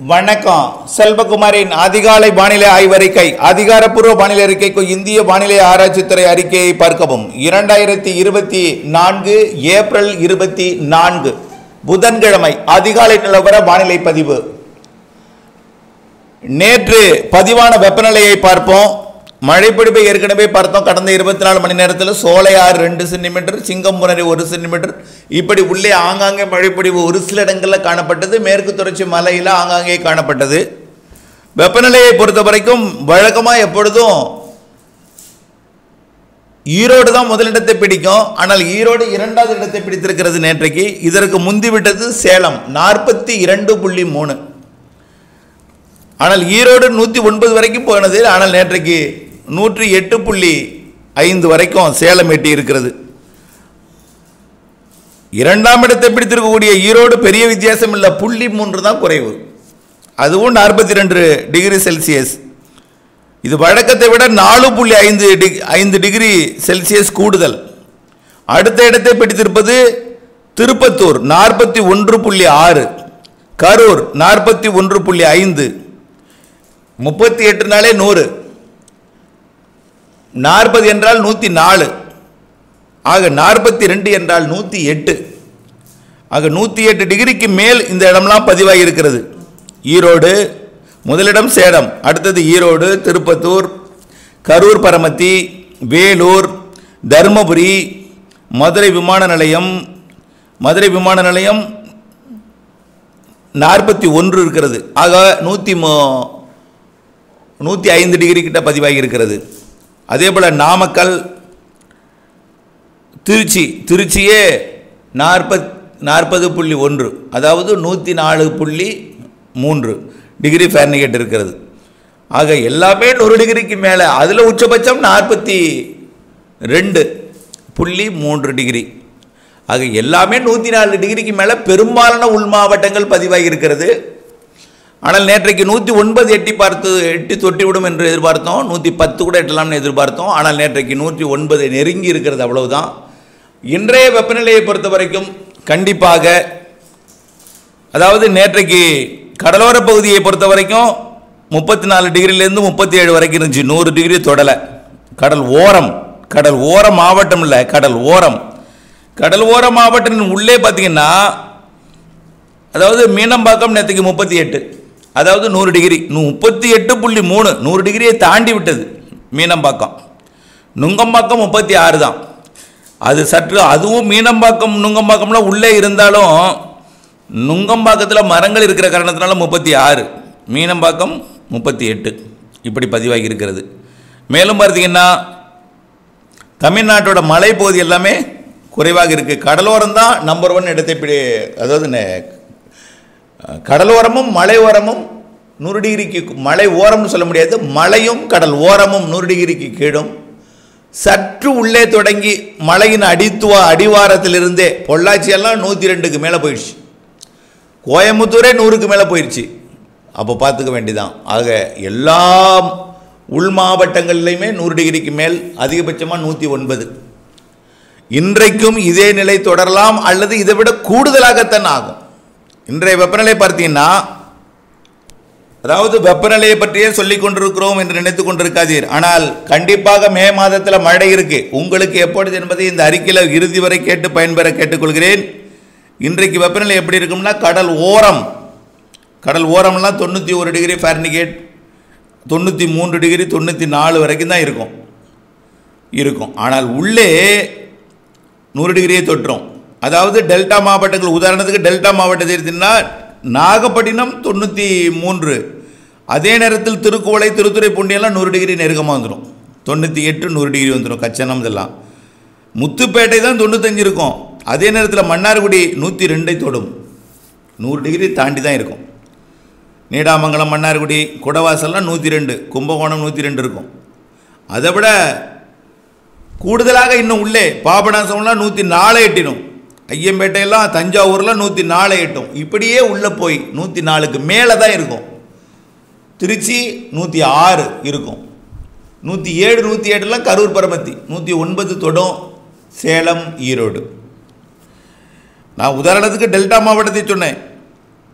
வணக்கம் செல்வகுமாரின் அதிகாலை வானிலை ஆய்வறிக்கை அதிகாரப்பூர்வ வானிலை அறிக்கைக்கு இந்திய வானிலை ஆராய்ச்சித்துறை அறிக்கையை பார்க்கவும் இரண்டாயிரத்தி இருபத்தி நான்கு ஏப்ரல் இருபத்தி நான்கு புதன்கிழமை அதிகாலை நிலவர வானிலை பதிவு நேற்று பதிவான வெப்பநிலையை பார்ப்போம் மழைப்பிடிப்பை ஏற்கனவே பார்த்தோம் கடந்த இருபத்தி நாலு மணி நேரத்தில் சோலையாறு ரெண்டு சென்டிமீட்டர் சிங்கம்புணரி ஒரு சென்டிமீட்டர் இப்படி உள்ளே ஆங்காங்கே மழைப்பிடிவு ஒரு சில இடங்களில் காணப்பட்டது மேற்கு தொடர்ச்சி மலையில் ஆங்காங்கே காணப்பட்டது வெப்பநிலையை பொறுத்த வரைக்கும் வழக்கமாக எப்பொழுதும் ஈரோடு தான் முதலிடத்தை பிடிக்கும் ஆனால் ஈரோடு இரண்டாவது இடத்தை பிடித்திருக்கிறது நேற்றைக்கு இதற்கு முந்திவிட்டது சேலம் நாற்பத்தி இரண்டு புள்ளி மூணு ஆனால் ஈரோடு நூற்றி ஒன்பது வரைக்கும் போனது ஆனால் நேற்றைக்கு நூற்றி எட்டு புள்ளி ஐந்து வரைக்கும் சேலம் எட்டி இருக்கிறது இரண்டாம் இடத்தை பிடித்திருக்கக்கூடிய ஈரோடு பெரிய வித்தியாசம் இல்லை புள்ளி மூன்று தான் குறைவு அதுவும் நாற்பத்தி ரெண்டு டிகிரி செல்சியஸ் இது வழக்கத்தை விட நாலு புள்ளி ஐந்து டிக் ஐந்து டிகிரி செல்சியஸ் கூடுதல் அடுத்த இடத்தை பிடித்திருப்பது திருப்பத்தூர் நாற்பத்தி ஒன்று புள்ளி ஆறு கரூர் நாற்பத்தி ஒன்று புள்ளி ஐந்து முப்பத்தி எட்டு நாளே நூறு நாற்பது என்றால் நூற்றி நாலு ஆக நாற்பத்தி ரெண்டு என்றால் நூற்றி எட்டு ஆக நூற்றி எட்டு டிகிரிக்கு மேல் இந்த இடம்லாம் பதிவாகி இருக்கிறது ஈரோடு முதலிடம் சேலம் அடுத்தது ஈரோடு திருப்பத்தூர் கரூர் பரமத்தி வேலூர் தருமபுரி மதுரை விமான நிலையம் மதுரை விமான நிலையம் நாற்பத்தி ஒன்று இருக்கிறது ஆக நூற்றி நூற்றி ஐந்து டிகிரி கிட்ட பதிவாகி இருக்கிறது அதே போல் நாமக்கல் திருச்சி திருச்சியே நாற்பத் நாற்பது புள்ளி ஒன்று அதாவது நூற்றி நாலு புள்ளி மூன்று டிகிரி ஃபேர்னிகேட் இருக்கிறது ஆக எல்லாமே நூறு டிகிரிக்கு மேலே அதில் உச்சபட்சம் நாற்பத்தி ரெண்டு புள்ளி மூன்று டிகிரி ஆக எல்லாமே நூற்றி நாலு டிகிரிக்கு மேலே பெரும்பாலான உள் மாவட்டங்கள் பதிவாகி இருக்கிறது ஆனால் நேற்றைக்கு நூற்றி ஒன்பது எட்டி பார்த்து எட்டி தொட்டி விடும் என்று எதிர்பார்த்தோம் நூற்றி பத்து கூட எட்டலாம்னு எதிர்பார்த்தோம் ஆனால் நேற்றைக்கு நூற்றி ஒன்பது நெருங்கி இருக்கிறது அவ்வளவுதான் இன்றைய வெப்பநிலையை பொறுத்த வரைக்கும் கண்டிப்பாக அதாவது நேற்றைக்கு கடலோர பகுதியை பொறுத்த வரைக்கும் முப்பத்தி நாலு டிகிரிலேருந்து முப்பத்தி ஏழு வரைக்கும் இருந்துச்சு நூறு டிகிரி தொடலை கடல் ஓரம் கடல் ஓரம் மாவட்டம் இல்லை கடல் ஓரம் கடல் ஓர மாவட்டத்தின் உள்ளே பார்த்தீங்கன்னா அதாவது மீனம்பாக்கம் நேற்றுக்கு முப்பத்தி எட்டு அதாவது நூறு டிகிரி முப்பத்தி எட்டு புள்ளி மூணு நூறு டிகிரியை தாண்டி விட்டது மீனம்பாக்கம் நுங்கம்பாக்கம் முப்பத்தி ஆறு தான் அது சற்று அதுவும் மீனம்பாக்கம் நுங்கம்பாக்கம்லாம் உள்ளே இருந்தாலும் நுங்கம்பாக்கத்தில் மரங்கள் இருக்கிற காரணத்தினால முப்பத்தி ஆறு மீனம்பாக்கம் முப்பத்தி எட்டு இப்படி பதிவாகி இருக்கிறது மேலும் பார்த்தீங்கன்னா தமிழ்நாட்டோட மலைப்பகுதி எல்லாமே குறைவாக இருக்குது கடலோரம் தான் நம்பர் ஒன் இடத்தை பிடி அதாவது நெ- கடலோரமும் மலை ஓரமும் நூறு டிகிரிக்கு மலை ஓரம்னு சொல்ல முடியாது மலையும் கடல் ஓரமும் நூறு டிகிரிக்கு கீழும் சற்று உள்ளே தொடங்கி மலையின் அடித்துவ அடிவாரத்திலிருந்தே பொள்ளாச்சியெல்லாம் நூற்றி ரெண்டுக்கு மேலே போயிடுச்சு கோயம்புத்தூரே நூறுக்கு மேலே போயிடுச்சு அப்போ பார்த்துக்க வேண்டியதான் ஆக எல்லா உள் மாவட்டங்கள்லையுமே நூறு டிகிரிக்கு மேல் அதிகபட்சமாக நூற்றி ஒன்பது இன்றைக்கும் இதே நிலை தொடரலாம் அல்லது இதை விட கூடுதலாகத்தான் ஆகும் இன்றைய வெப்பநிலை பார்த்தீங்கன்னா அதாவது வெப்பநிலையை பற்றியே சொல்லிக் கொண்டிருக்கிறோம் என்று நினைத்து கொண்டிருக்காதீர் ஆனால் கண்டிப்பாக மே மாதத்தில் மழை இருக்கு உங்களுக்கு எப்பொழுது என்பதை இந்த அறிக்கையில் இறுதி வரை கேட்டு பயன்பெற கேட்டுக்கொள்கிறேன் இன்றைக்கு வெப்பநிலை எப்படி இருக்கும்னா கடல் ஓரம் கடல் ஓரம்லாம் தொண்ணூற்றி ஒரு டிகிரி ஃபேர்னிகேட் தொண்ணூற்றி மூன்று டிகிரி தொண்ணூற்றி நாலு வரைக்கும் தான் இருக்கும் இருக்கும் ஆனால் உள்ளே நூறு டிகிரியை தொற்றும் அதாவது டெல்டா மாவட்டங்கள் உதாரணத்துக்கு டெல்டா மாவட்டத்தை எடுத்தீங்கன்னா நாகப்பட்டினம் தொண்ணூற்றி மூன்று அதே நேரத்தில் திருக்குவளை திருத்துறைப்பூண்டி எல்லாம் நூறு டிகிரி நெருக்கமாக வந்துடும் தொண்ணூற்றி எட்டு நூறு டிகிரி வந்துடும் கச்சனம் இதெல்லாம் முத்துப்பேட்டை தான் தொண்ணூத்தஞ்சு இருக்கும் அதே நேரத்தில் மன்னார்குடி நூற்றி ரெண்டை தொடும் நூறு டிகிரி தாண்டி தான் இருக்கும் நீடாமங்கலம் மன்னார்குடி குடவாசல்லாம் நூற்றி ரெண்டு கும்பகோணம் நூற்றி ரெண்டு இருக்கும் அதை விட கூடுதலாக இன்னும் உள்ளே பாபநாசம்லாம் நூற்றி நாலு எட்டிடும் ஐயம்பேட்டையெல்லாம் தஞ்சாவூர்லாம் நூற்றி நாலு எட்டும் இப்படியே உள்ளே போய் நூற்றி நாலுக்கு மேலே தான் இருக்கும் திருச்சி நூற்றி ஆறு இருக்கும் நூற்றி ஏழு நூற்றி எட்டுலாம் கரூர் பரமத்தி நூற்றி ஒன்பது தொடும் சேலம் ஈரோடு நான் உதாரணத்துக்கு டெல்டா மாவட்டத்தை சொன்னேன்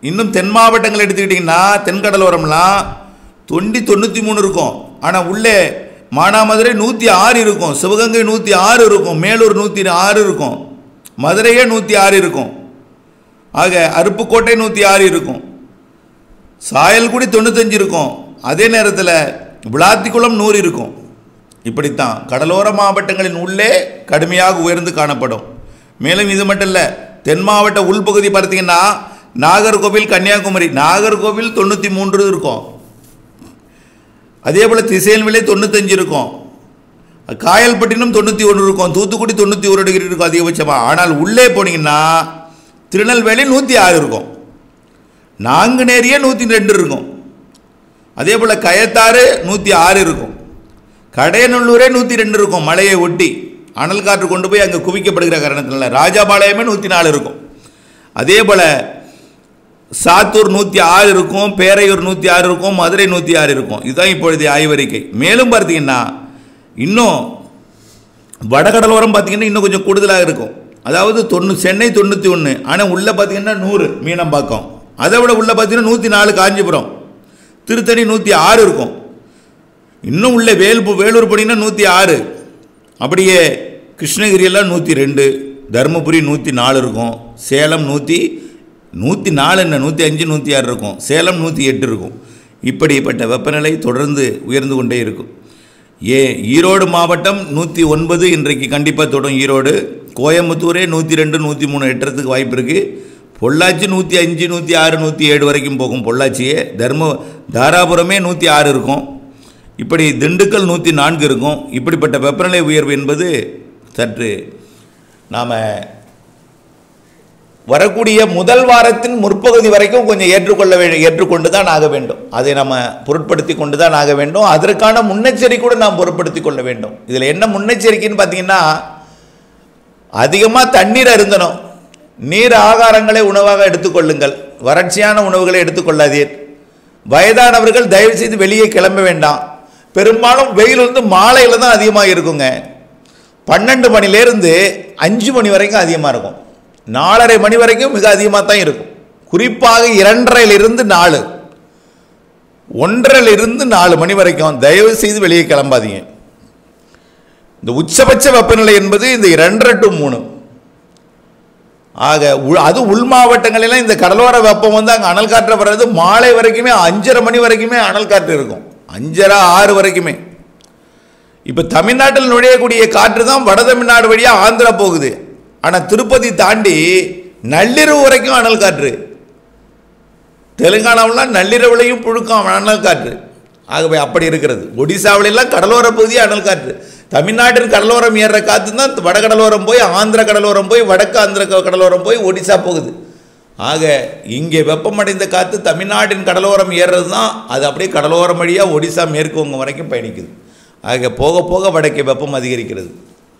இன்னும் தென் மாவட்டங்கள் எடுத்துக்கிட்டிங்கன்னா தென்கடலோரம்லாம் தொண்டி தொண்ணூற்றி மூணு இருக்கும் ஆனால் உள்ளே மானாமதுரை நூற்றி ஆறு இருக்கும் சிவகங்கை நூற்றி ஆறு இருக்கும் மேலூர் நூற்றி ஆறு இருக்கும் மதுரையே நூற்றி ஆறு இருக்கும் ஆக அருப்புக்கோட்டை நூற்றி ஆறு இருக்கும் சாயல்குடி தொண்ணூத்தஞ்சு இருக்கும் அதே நேரத்தில் விளாத்திக்குளம் நூறு இருக்கும் இப்படித்தான் கடலோர மாவட்டங்களின் உள்ளே கடுமையாக உயர்ந்து காணப்படும் மேலும் இது மட்டும் இல்லை தென் மாவட்ட உள்பகுதி பார்த்தீங்கன்னா நாகர்கோவில் கன்னியாகுமரி நாகர்கோவில் தொண்ணூற்றி மூன்று இருக்கும் அதே போல் திசையன்விலை தொண்ணூத்தஞ்சு இருக்கும் காயல்பட்டினம் தொண்ணூற்றி ஒன்று இருக்கும் தூத்துக்குடி தொண்ணூற்றி ஒரு டிகிரி இருக்கும் அதிகபட்சமாக ஆனால் உள்ளே போனீங்கன்னா திருநெல்வேலி நூற்றி ஆறு இருக்கும் நாங்குநேரியே நூற்றி ரெண்டு இருக்கும் அதே போல் கயத்தாறு நூற்றி ஆறு இருக்கும் கடையநல்லூரே நூற்றி ரெண்டு இருக்கும் மலையை ஒட்டி அனல் காற்று கொண்டு போய் அங்கே குவிக்கப்படுகிற காரணத்தினால ராஜாபாளையமே நூற்றி நாலு இருக்கும் அதே போல் சாத்தூர் நூற்றி ஆறு இருக்கும் பேரையூர் நூற்றி ஆறு இருக்கும் மதுரை நூற்றி ஆறு இருக்கும் இதுதான் இப்பொழுதைய ஆய்வறிக்கை மேலும் பார்த்தீங்கன்னா இன்னும் வடகடலோரம் பார்த்தீங்கன்னா இன்னும் கொஞ்சம் கூடுதலாக இருக்கும் அதாவது தொண்ணூ சென்னை தொண்ணூற்றி ஒன்று ஆனால் உள்ளே பார்த்தீங்கன்னா நூறு மீனம்பாக்கம் அதை விட உள்ளே பார்த்தீங்கன்னா நூற்றி நாலு காஞ்சிபுரம் திருத்தணி நூற்றி ஆறு இருக்கும் இன்னும் உள்ள வேல் வேலூர் போனீங்கன்னா நூற்றி ஆறு அப்படியே கிருஷ்ணகிரியெல்லாம் நூற்றி ரெண்டு தருமபுரி நூற்றி நாலு இருக்கும் சேலம் நூற்றி நூற்றி நாலு என்ன நூற்றி அஞ்சு நூற்றி ஆறு இருக்கும் சேலம் நூற்றி எட்டு இருக்கும் இப்படிப்பட்ட வெப்பநிலை தொடர்ந்து உயர்ந்து கொண்டே இருக்கும் ஏ ஈரோடு மாவட்டம் நூற்றி ஒன்பது இன்றைக்கு கண்டிப்பாக தொடும் ஈரோடு கோயம்புத்தூரே நூற்றி ரெண்டு நூற்றி மூணு எட்டுறதுக்கு வாய்ப்பு இருக்குது பொள்ளாச்சி நூற்றி அஞ்சு நூற்றி ஆறு நூற்றி ஏழு வரைக்கும் போகும் பொள்ளாச்சியே தர்ம தாராபுரமே நூற்றி ஆறு இருக்கும் இப்படி திண்டுக்கல் நூற்றி நான்கு இருக்கும் இப்படிப்பட்ட வெப்பநிலை உயர்வு என்பது சற்று நாம் வரக்கூடிய முதல் வாரத்தின் முற்பகுதி வரைக்கும் கொஞ்சம் ஏற்றுக்கொள்ள வேண்டும் ஏற்றுக்கொண்டு தான் ஆக வேண்டும் அதை நம்ம பொருட்படுத்தி கொண்டு தான் ஆக வேண்டும் அதற்கான முன்னெச்சரிக்கையோடு நாம் பொருட்படுத்தி கொள்ள வேண்டும் இதில் என்ன முன்னெச்சரிக்கைன்னு பார்த்தீங்கன்னா அதிகமாக தண்ணீர் அருந்தணும் நீர் ஆகாரங்களை உணவாக எடுத்துக்கொள்ளுங்கள் வறட்சியான உணவுகளை எடுத்துக்கொள்ளாதீர் வயதானவர்கள் தயவு செய்து வெளியே கிளம்ப வேண்டாம் பெரும்பாலும் வெயில் வந்து மாலையில் தான் அதிகமாக இருக்குங்க பன்னெண்டு மணிலேருந்து அஞ்சு மணி வரைக்கும் அதிகமாக இருக்கும் நாலரை மணி வரைக்கும் மிக அதிகமாக தான் இருக்கும் குறிப்பாக இரண்டரையிலிருந்து நாலு ஒன்றரையிலிருந்து நாலு மணி வரைக்கும் தயவு செய்து வெளியே கிளம்பாதீங்க இந்த உச்சபட்ச வெப்பநிலை என்பது இந்த இரண்டரை டு மூணு ஆக உள்- அது உள் மாவட்டங்களெல்லாம் இந்த கடலோர வெப்பம் வந்து அங்கே அனல் காற்று வர்றது மாலை வரைக்குமே அஞ்சரை மணி வரைக்குமே அனல் காற்று இருக்கும் அஞ்சரை ஆறு வரைக்குமே இப்போ தமிழ்நாட்டில் நுழையக்கூடிய காற்று தான் வட தமிழ்நாடு வழியாக ஆந்திரா போகுது ஆனால் திருப்பதி தாண்டி நள்ளிரவு வரைக்கும் அனல் காற்று தெலுங்கானாவெலாம் நள்ளிரவுலையும் புழுக்கம் அனல் காற்று ஆகவே அப்படி இருக்கிறது ஒடிசாவிலெல்லாம் கடலோர பகுதி அனல் காற்று தமிழ்நாட்டின் கடலோரம் ஏறுற காற்று தான் வடகடலோரம் போய் ஆந்திர கடலோரம் போய் வடக்கு ஆந்திர க- கடலோரம் போய் ஒடிசா போகுது ஆக இங்கே வெப்பமடைந்த காற்று தமிழ்நாட்டின் கடலோரம் ஏறுறது தான் அது அப்படியே கடலோரம் வழியாக ஒடிசா மேற்கு வங்கம் வரைக்கும் பயணிக்குது ஆக போக போக வடக்கே வெப்பம் அதிகரிக்கிறது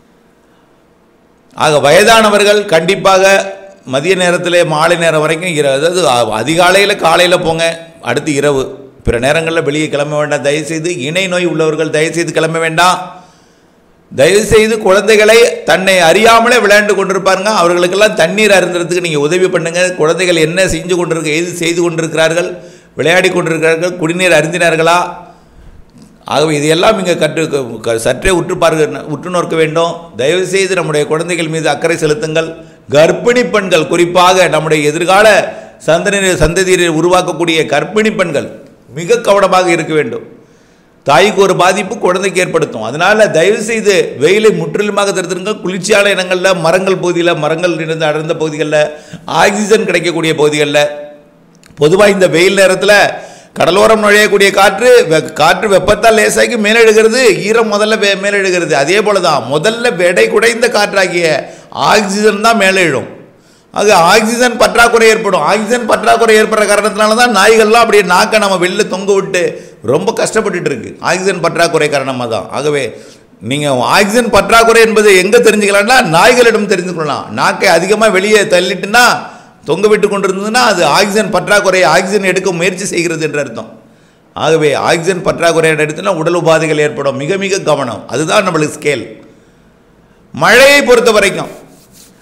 ஆக வயதானவர்கள் கண்டிப்பாக மதிய நேரத்திலே மாலை நேரம் வரைக்கும் இர அதாவது அ- அதிகாலையில் காலையில் போங்க அடுத்து இரவு பிற நேரங்களில் வெளியே கிளம்ப வேண்டாம் தயவுசெய்து இணை நோய் உள்ளவர்கள் தயவுசெய்து கிளம்ப வேண்டாம் தயவுசெய்து குழந்தைகளை தன்னை அறியாமலே விளையாண்டு கொண்டிருப்பாருங்க அவர்களுக்கெல்லாம் தண்ணீர் அருந்துறதுக்கு நீங்கள் உதவி பண்ணுங்க குழந்தைகள் என்ன செஞ்சு கொண்டிருக்க எது செய்து கொண்டிருக்கிறார்கள் விளையாடி கொண்டிருக்கிறார்கள் குடிநீர் அருந்தினார்களா ஆகவே இதையெல்லாம் இங்கே கற்று க- க- சற்றே உற்று பார்க்க உற்று நோக்க வேண்டும் தயவுசெய்து நம்முடைய குழந்தைகள் மீது அக்கறை செலுத்துங்கள் கர்ப்பிணி பெண்கள் குறிப்பாக நம்முடைய எதிர்கால சந்ததியினர் சந்ததியரை உருவாக்கக்கூடிய கர்ப்பிணி பெண்கள் மிக கவனமாக இருக்க வேண்டும் தாய்க்கு ஒரு பாதிப்பு குழந்தைக்கு ஏற்படுத்தும் அதனால் தயவுசெய்து வெயிலை முற்றிலுமாக தடுத்துருங்க குளிர்ச்சியான இடங்களில் மரங்கள் பகுதியில் மரங்கள் இருந்து அடர்ந்த பகுதிகளில் ஆக்சிஜன் கிடைக்கக்கூடிய பகுதிகளில் பொதுவாக இந்த வெயில் நேரத்தில் கடலோரம் நுழையக்கூடிய காற்று வெ- காற்று வெப்பத்தால் லேசாக்கி மேலெழுகிறது ஈரம் முதல்ல வே- மேலெழுகிறது அதே போல தான் முதல்ல வெடை குடைந்த காற்றாகிய ஆக்சிஜன் தான் மேலே எழும் ஆக ஆக்சிஜன் பற்றாக்குறை ஏற்படும் ஆக்சிஜன் பற்றாக்குறை ஏற்படுற காரணத்தினால தான் நாய்கள்லாம் அப்படியே நாக்கை நம்ம வெளில தொங்க விட்டு ரொம்ப கஷ்டப்பட்டுட்டு இருக்கு ஆக்சிஜன் பற்றாக்குறை காரணமாக தான் ஆகவே நீங்கள் ஆக்சிஜன் பற்றாக்குறை என்பது எங்கே தெரிஞ்சுக்கலாம்னா நாய்களிடம் தெரிஞ்சுக்கலாம் நாக்கை அதிகமாக வெளியே தள்ளிட்டுனா தொங்க விட்டு கொண்டிருந்ததுன்னா அது ஆக்சிஜன் பற்றாக்குறை ஆக்சிஜன் எடுக்க முயற்சி செய்கிறது என்று அர்த்தம் ஆகவே ஆக்சிஜன் பற்றாக்குறை எடுத்துனா உடல் உபாதைகள் ஏற்படும் மிக மிக கவனம் அதுதான் நம்மளுக்கு ஸ்கேல் மழையை பொறுத்த வரைக்கும்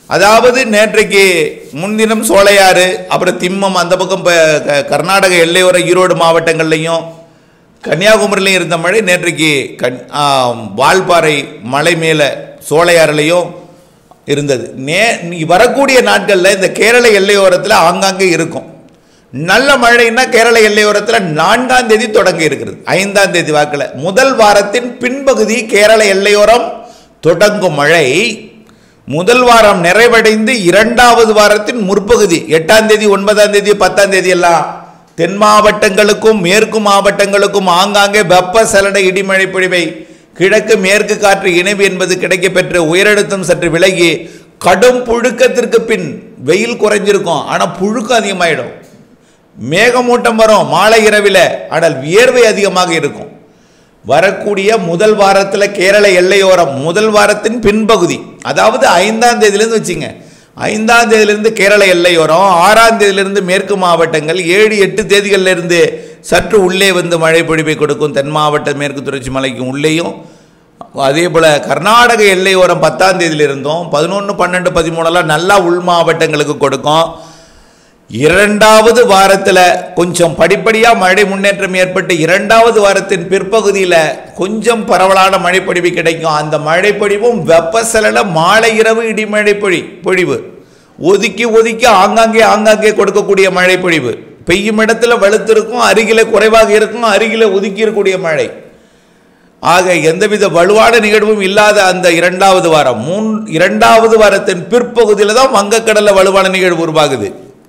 அதாவது நேற்றைக்கு முன்தினம் சோலையாறு அப்புறம் திம்மம் அந்த பக்கம் இப்போ க- கர்நாடக எல்லையோர ஈரோடு மாவட்டங்கள்லையும் கன்னியாகுமரியிலையும் இருந்த மழை நேற்றைக்கு கன் ஆ, வால்பாறை மலை மேலே சோலையாறுலையும் இருந்தது நே நீ வரக்கூடிய நாட்களில் இந்த கேரள எல்லையோரத்தில் ஆங்காங்கே இருக்கும் நல்ல மழைன்னா கேரள எல்லையோரத்தில் நான்காம் தேதி தொடங்கி இருக்கிறது ஐந்தாம் தேதி வாக்கில் முதல் வாரத்தின் பின்பகுதி கேரள எல்லையோரம் தொடங்கும் மழை முதல் வாரம் நிறைவடைந்து இரண்டாவது வாரத்தின் முற்பகுதி எட்டாம் தேதி ஒன்பதாம் தேதி பத்தாம் தேதி எல்லாம் தென் மாவட்டங்களுக்கும் மேற்கு மாவட்டங்களுக்கும் ஆங்காங்கே வெப்ப சலன இடிமழை பொழிவை கிழக்கு மேற்கு காற்று இணைவு என்பது கிடைக்கப்பெற்று உயரழுத்தம் சற்று விலகி கடும் புழுக்கத்திற்கு பின் வெயில் குறைஞ்சிருக்கும் ஆனால் புழுக்கம் அதிகமாயிடும் மேகமூட்டம் வரும் மாலை இரவில் ஆனால் வியர்வை அதிகமாக இருக்கும் வரக்கூடிய முதல் வாரத்தில் கேரள எல்லையோரம் முதல் வாரத்தின் பின்பகுதி அதாவது ஐந்தாம் தேதியிலேருந்து வச்சுங்க ஐந்தாம் தேதியிலிருந்து கேரள எல்லையோரம் ஆறாம் தேதியிலிருந்து மேற்கு மாவட்டங்கள் ஏழு எட்டு தேதிகளில் இருந்து சற்று உள்ளே வந்து மழை பொழிவை கொடுக்கும் தென் மாவட்ட மேற்கு தொடர்ச்சி மலைக்கும் உள்ளேயும் அதே போல் கர்நாடக எல்லையோரம் பத்தாம் தேதியில இருந்தும் பதினொன்று பன்னெண்டு பதிமூணுலாம் நல்லா உள் மாவட்டங்களுக்கு கொடுக்கும் இரண்டாவது வாரத்தில் கொஞ்சம் படிப்படியாக மழை முன்னேற்றம் ஏற்பட்டு இரண்டாவது வாரத்தின் பிற்பகுதியில் கொஞ்சம் பரவலான மழைப்பொழிவு கிடைக்கும் அந்த மழைப்பொழிவும் வெப்பசலன மாலை இரவு இடிமழை பொழி பொழிவு ஒதுக்கி ஒதுக்கி ஆங்காங்கே ஆங்காங்கே கொடுக்கக்கூடிய மழை பொழிவு பெய்யும் இடத்துல வெளுத்திருக்கும் அருகில குறைவாக இருக்கும் அருகில ஒதுக்கி இருக்கக்கூடிய மழை ஆக எந்தவித வலுவான நிகழ்வும் இல்லாத அந்த இரண்டாவது வாரம் மூன் இரண்டாவது வாரத்தின் பிற்பகுதியில் தான் வங்கக்கடலில் வலுவான நிகழ்வு உருவாகுது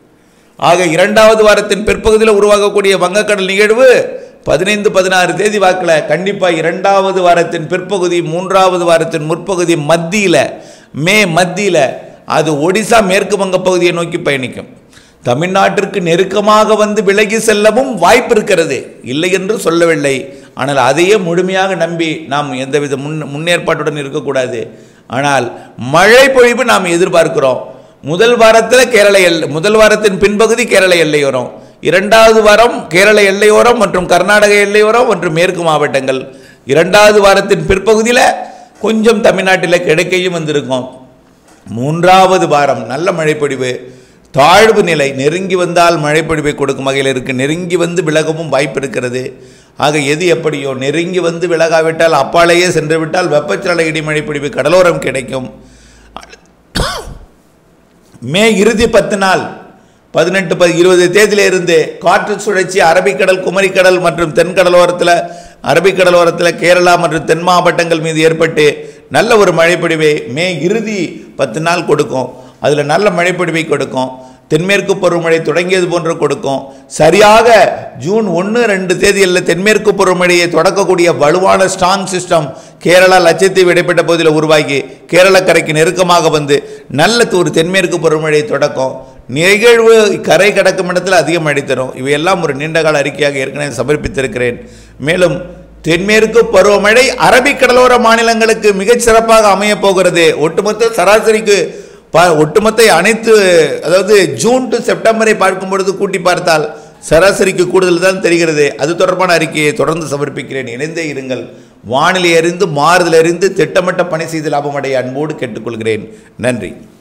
ஆக இரண்டாவது வாரத்தின் பிற்பகுதியில் உருவாகக்கூடிய வங்கக்கடல் நிகழ்வு பதினைந்து பதினாறு தேதி வாக்கில் கண்டிப்பாக இரண்டாவது வாரத்தின் பிற்பகுதி மூன்றாவது வாரத்தின் முற்பகுதி மத்தியில் மே மத்தியில் அது ஒடிசா மேற்கு வங்க பகுதியை நோக்கி பயணிக்கும் தமிழ்நாட்டிற்கு நெருக்கமாக வந்து விலகி செல்லவும் வாய்ப்பு இருக்கிறது இல்லை என்று சொல்லவில்லை ஆனால் அதையே முழுமையாக நம்பி நாம் எந்தவித முன் முன்னேற்பாட்டுடன் இருக்கக்கூடாது ஆனால் மழை பொழிவு நாம் எதிர்பார்க்கிறோம் முதல் வாரத்தில் கேரள எல் முதல் வாரத்தின் பின்பகுதி கேரள எல்லையோரம் இரண்டாவது வாரம் கேரள எல்லையோரம் மற்றும் கர்நாடக எல்லையோரம் மற்றும் மேற்கு மாவட்டங்கள் இரண்டாவது வாரத்தின் பிற்பகுதியில் கொஞ்சம் தமிழ்நாட்டில் கிடைக்கையும் வந்திருக்கும் மூன்றாவது வாரம் நல்ல மழைப்பொழிவு தாழ்வு நிலை நெருங்கி வந்தால் மழைப்பொழிவை கொடுக்கும் வகையில் இருக்கு நெருங்கி வந்து விலகவும் வாய்ப்பு இருக்கிறது ஆக எது எப்படியோ நெருங்கி வந்து விலகாவிட்டால் அப்பாலேயே சென்று விட்டால் வெப்பச்சலன இடிமழை பொழிவு கடலோரம் கிடைக்கும் மே இறுதி பத்து நாள் பதினெட்டு ப இருபது தேதியில இருந்து காற்று சுழற்சி அரபிக்கடல் குமரிக்கடல் மற்றும் தென்கடலோரத்தில் அரபிக்கடலோரத்தில் கேரளா மற்றும் தென் மாவட்டங்கள் மீது ஏற்பட்டு நல்ல ஒரு மழைப்பொழிவை மே இறுதி பத்து நாள் கொடுக்கும் அதில் நல்ல மழைப்பொழிவை கொடுக்கும் தென்மேற்கு பருவமழை தொடங்கியது போன்று கொடுக்கும் சரியாக ஜூன் ஒன்று ரெண்டு தேதியில் தென்மேற்கு பருவமழையை தொடக்கக்கூடிய வலுவான ஸ்ட்ராங் சிஸ்டம் கேரளா லட்சத்தீவு இடைப்பட்ட பகுதியில் உருவாகி கேரள கரைக்கு நெருக்கமாக வந்து நல்ல ஒரு தென்மேற்கு பருவமழை தொடக்கம் நிகழ்வு கரை கடக்கும் இடத்தில் அதிக மழை தரும் இவையெல்லாம் ஒரு நீண்டகால அறிக்கையாக ஏற்கனவே சமர்ப்பித்திருக்கிறேன் மேலும் தென்மேற்கு பருவமழை அரபிக்கடலோர மாநிலங்களுக்கு மிகச் சிறப்பாக அமையப் போகிறது ஒட்டுமொத்த சராசரிக்கு பா ஒட்டுமொத்த அனைத்து அதாவது ஜூன் டு செப்டம்பரை பார்க்கும் பொழுது கூட்டி பார்த்தால் சராசரிக்கு கூடுதல் தான் தெரிகிறது அது தொடர்பான அறிக்கையை தொடர்ந்து சமர்ப்பிக்கிறேன் இணைந்தே இருங்கள் வானிலை அறிந்து மாறுதல் அறிந்து திட்டமிட்ட பணி செய்து லாபமடைய அன்போடு கேட்டுக்கொள்கிறேன் நன்றி